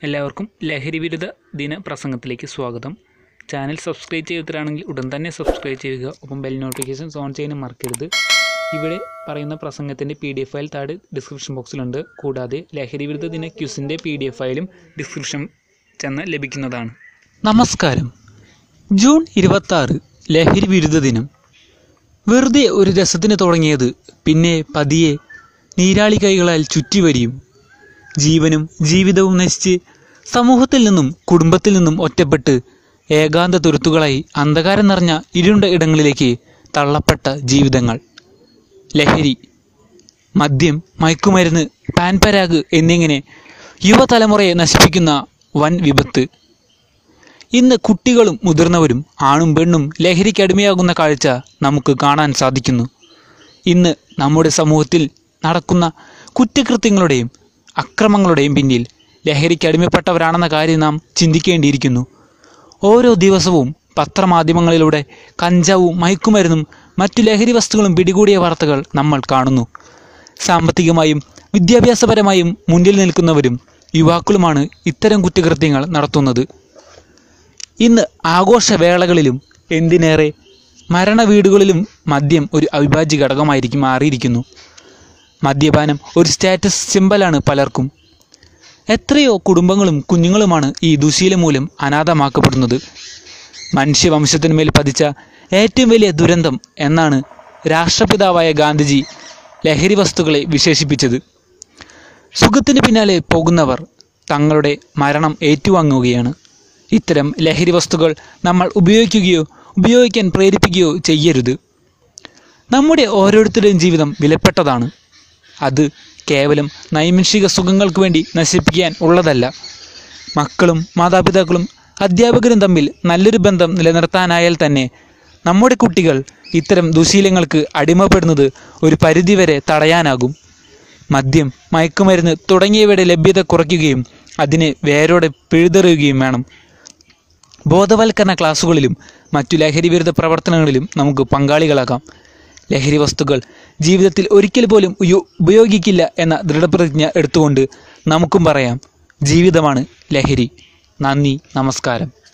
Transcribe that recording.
എല്ലാവർക്കും ലഹരി വിരുദ്ധ ദിന പ്രസംഗത്തിലേക്ക് സ്വാഗതം ചാനൽ സബ്സ്ക്രൈബ് ചെയ്തിട്ടാണെങ്കിൽ ഉടൻ തന്നെ സബ്സ്ക്രൈബ് ചെയ്യുക ഒപ്പം ബെൽ നോട്ടിഫിക്കേഷൻസ് ഓൺ ചെയ്യാനും മറക്കരുത് ഇവിടെ പറയുന്ന പ്രസംഗത്തിൻ്റെ പി ഡി എഫ് ഫയൽ താഴെ ഡിസ്ക്രിപ്ഷൻ ബോക്സിലുണ്ട് കൂടാതെ ലഹരി വിരുദ്ധ ദിന ക്യൂസിൻ്റെ പി ഡി എഫ് ഫയലും ഡിസ്ക്രിപ്ഷൻ ചെന്ന് ലഭിക്കുന്നതാണ് നമസ്കാരം ജൂൺ ഇരുപത്തി ലഹരി വിരുദ്ധ ദിനം വെറുതെ ഒരു രസത്തിന് തുടങ്ങിയത് പിന്നെ പതിയെ നീരാളി കൈകളാൽ ചുറ്റിവരിയും ജീവനും ജീവിതവും നശിച്ച് സമൂഹത്തിൽ നിന്നും കുടുംബത്തിൽ നിന്നും ഒറ്റപ്പെട്ട് ഏകാന്ത തുരുത്തുകളായി അന്ധകാരം നിറഞ്ഞ ഇരുണ്ട ഇടങ്ങളിലേക്ക് തള്ളപ്പെട്ട ജീവിതങ്ങൾ ലഹരി മദ്യം മയക്കുമരുന്ന് പാൻപരാഗ് എന്നിങ്ങനെ യുവതലമുറയെ നശിപ്പിക്കുന്ന വൻ വിപത്ത് ഇന്ന് കുട്ടികളും മുതിർന്നവരും ആണും പെണ്ണും ലഹരിക്ക് അടിമയാകുന്ന കാഴ്ച നമുക്ക് കാണാൻ സാധിക്കുന്നു ഇന്ന് നമ്മുടെ സമൂഹത്തിൽ നടക്കുന്ന കുറ്റകൃത്യങ്ങളുടെയും അക്രമങ്ങളുടെയും പിന്നിൽ ലഹരിക്ക് അടിമപ്പെട്ടവരാണെന്ന കാര്യം നാം ചിന്തിക്കേണ്ടിയിരിക്കുന്നു ഓരോ ദിവസവും പത്രമാധ്യമങ്ങളിലൂടെ കഞ്ചാവും മയക്കുമരുന്നും മറ്റു ലഹരി വസ്തുക്കളും പിടികൂടിയ വാർത്തകൾ നമ്മൾ കാണുന്നു സാമ്പത്തികമായും വിദ്യാഭ്യാസപരമായും മുന്നിൽ നിൽക്കുന്നവരും യുവാക്കളുമാണ് ഇത്തരം കുറ്റകൃത്യങ്ങൾ നടത്തുന്നത് ഇന്ന് ആഘോഷവേളകളിലും എന്തിനേറെ മരണവീടുകളിലും മദ്യം ഒരു അവിഭാജ്യ ഘടകമായിരിക്കും മാറിയിരിക്കുന്നു മദ്യപാനം ഒരു സ്റ്റാറ്റസ് സിമ്പലാണ് പലർക്കും എത്രയോ കുടുംബങ്ങളും കുഞ്ഞുങ്ങളുമാണ് ഈ ദുശീലം മൂലം അനാഥമാക്കപ്പെടുന്നത് മനുഷ്യവംശത്തിനുമേൽ പതിച്ച ഏറ്റവും വലിയ ദുരന്തം എന്നാണ് രാഷ്ട്രപിതാവായ ഗാന്ധിജി ലഹരി വസ്തുക്കളെ വിശേഷിപ്പിച്ചത് സുഖത്തിന് പിന്നാലെ പോകുന്നവർ തങ്ങളുടെ മരണം ഏറ്റുവാങ്ങുകയാണ് ഇത്തരം ലഹരി വസ്തുക്കൾ നമ്മൾ ഉപയോഗിക്കുകയോ ഉപയോഗിക്കാൻ പ്രേരിപ്പിക്കുകയോ ചെയ്യരുത് നമ്മുടെ ഓരോരുത്തരുടെയും ജീവിതം വിലപ്പെട്ടതാണ് അത് കേവലം നൈമിഷിക സുഖങ്ങൾക്ക് വേണ്ടി നശിപ്പിക്കാൻ ഉള്ളതല്ല മക്കളും മാതാപിതാക്കളും അധ്യാപകരും തമ്മിൽ നല്ലൊരു ബന്ധം നിലനിർത്താനായാൽ തന്നെ നമ്മുടെ കുട്ടികൾ ഇത്തരം ദുശീലങ്ങൾക്ക് അടിമപ്പെടുന്നത് ഒരു പരിധിവരെ തടയാനാകും മദ്യം മയക്കുമരുന്ന് തുടങ്ങിയവയുടെ ലഭ്യത കുറയ്ക്കുകയും അതിനെ വേരോടെ പിഴുതെറിയുകയും വേണം ബോധവൽക്കരണ ക്ലാസുകളിലും മറ്റു ലഹരി വിരുദ്ധ പ്രവർത്തനങ്ങളിലും നമുക്ക് പങ്കാളികളാകാം ലഹരി വസ്തുക്കൾ ജീവിതത്തിൽ ഒരിക്കൽ പോലും ഉയോ- ഉപയോഗിക്കില്ല എന്ന ദൃഢപ്രതിജ്ഞ എടുത്തുകൊണ്ട് നമുക്കും പറയാം ജീവിതമാണ് ലഹരി നന്ദി നമസ്കാരം